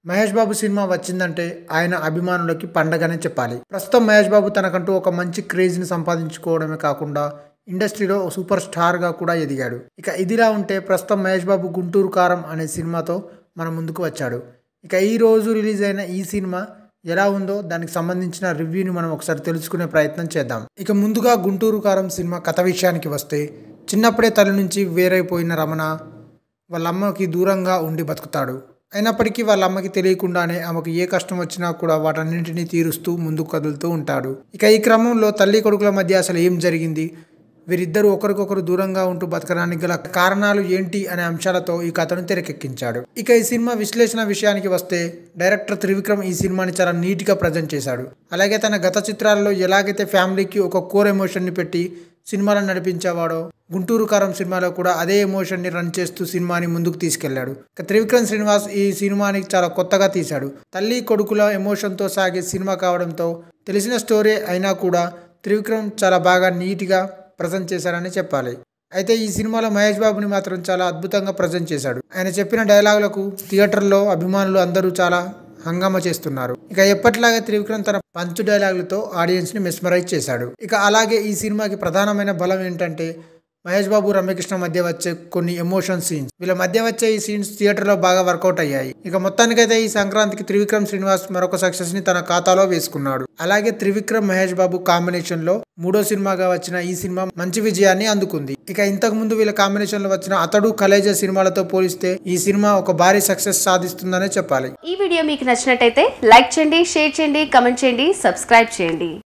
మహేష్ బాబు cinema వచ్చిందంటే ఆయన అభిమానులకి పండగనే చెప్పాలి ప్రస్తుతం మహేష్ బాబు తనకంటూ ఒక మంచి క్రేజ్ని సంపాదించుకోవడమే కాకుండా ఇండస్ట్రీలో ఓ సూపర్ స్టార్గా కూడా ఎదిగాడు ఇక ఇదిలా ఉంటే ప్రస్తుతం మహేష్ బాబు గుంటూరు కారం అనే సినిమాతో మన ముందుకు వచ్చాడు ఇక ఈ రోజు రిలీజ్ అయిన ఈ సినిమా ఎలా ఉందో దానికి సంబంధించిన రివ్యూని మనం ఒకసారి తెలుసుకునే ప్రయత్నం చేద్దాం ఇక ముందుగా గుంటూరు కారం సినిమా కథ విషయానికి వస్తే చిన్నప్పుడే తల్లి నుంచి వేరైపోయిన రమణ వాళ్ళ అమ్మకి దూరంగా ఉండి బతుకుతాడు అయినప్పటికీ వాళ్ళ అమ్మకి తెలియకుండానే ఆమెకు ఏ కష్టం వచ్చినా కూడా వాటన్నింటినీ తీరుస్తూ ముందుకు కదులుతూ ఉంటాడు ఇక ఈ క్రమంలో తల్లి కొడుకుల మధ్య అసలు ఏం జరిగింది వీరిద్దరూ ఒకరికొకరు దూరంగా ఉంటూ బతకడానికి గల కారణాలు ఏంటి అనే అంశాలతో ఈ కథను తెరకెక్కించాడు ఇక ఈ సినిమా విశ్లేషణ విషయానికి వస్తే డైరెక్టర్ త్రివిక్రమ్ ఈ సినిమాని చాలా నీట్గా ప్రజెంట్ చేశాడు అలాగే తన గత చిత్రాల్లో ఎలాగైతే ఫ్యామిలీకి ఒక కోర్ ఎమోషన్ని పెట్టి సినిమాలను నడిపించేవాడో గుంటూరు కారం సినిమాలో కూడా అదే ఎమోషన్ని రన్ చేస్తూ సినిమాని ముందుకు తీసుకెళ్లాడు ఇక త్రివిక్రమ్ శ్రీనివాస్ ఈ సినిమాని చాలా కొత్తగా తీశాడు తల్లి కొడుకుల ఎమోషన్తో సాగే సినిమా కావడంతో తెలిసిన స్టోరీ అయినా కూడా త్రివిక్రమ్ చాలా బాగా నీట్గా ప్రజెంట్ చేశారని చెప్పాలి అయితే ఈ సినిమాలో మహేష్ బాబుని మాత్రం చాలా అద్భుతంగా ప్రజెంట్ చేశాడు ఆయన చెప్పిన డైలాగులకు థియేటర్లో అభిమానులు అందరూ చాలా హంగామా చేస్తున్నారు ఇక ఎప్పటిలాగే త్రివిక్రమ్ తన పంచు డైలాగులతో ఆడియన్స్ ని మెస్మరైజ్ చేశాడు ఇక అలాగే ఈ సినిమాకి ప్రధానమైన బలం ఏంటంటే మహేష్ బాబు రమ్యకృష్ణ మధ్య వచ్చే కొన్ని ఎమోషన్ సీన్స్ వీళ్ళ మధ్య వచ్చే ఈ సీన్స్ థియేటర్ లో బాగా వర్కౌట్ అయ్యాయి ఇక మొత్తానికైతే ఈ సంక్రాంతికి త్రివిక్రమ్ శ్రీనివాస్ మరొక సక్సెస్ ని తన ఖాతాలో వేసుకున్నాడు అలాగే త్రివిక్రమ్ మహేష్ బాబు కాంబినేషన్ లో మూడో సినిమాగా వచ్చిన ఈ సినిమా మంచి విజయాన్ని అందుకుంది ఇక ఇంతకు ముందు వీళ్ళ కాంబినేషన్ లో వచ్చిన అతడు కలేజా సినిమాలతో పోలిస్తే ఈ సినిమా ఒక భారీ సక్సెస్ సాధిస్తుందనే చెప్పాలి ఈ వీడియో మీకు నచ్చినట్టయితే లైక్ చేయండి షేర్ చేయండి కమెంట్ చేయండి సబ్స్క్రైబ్ చేయండి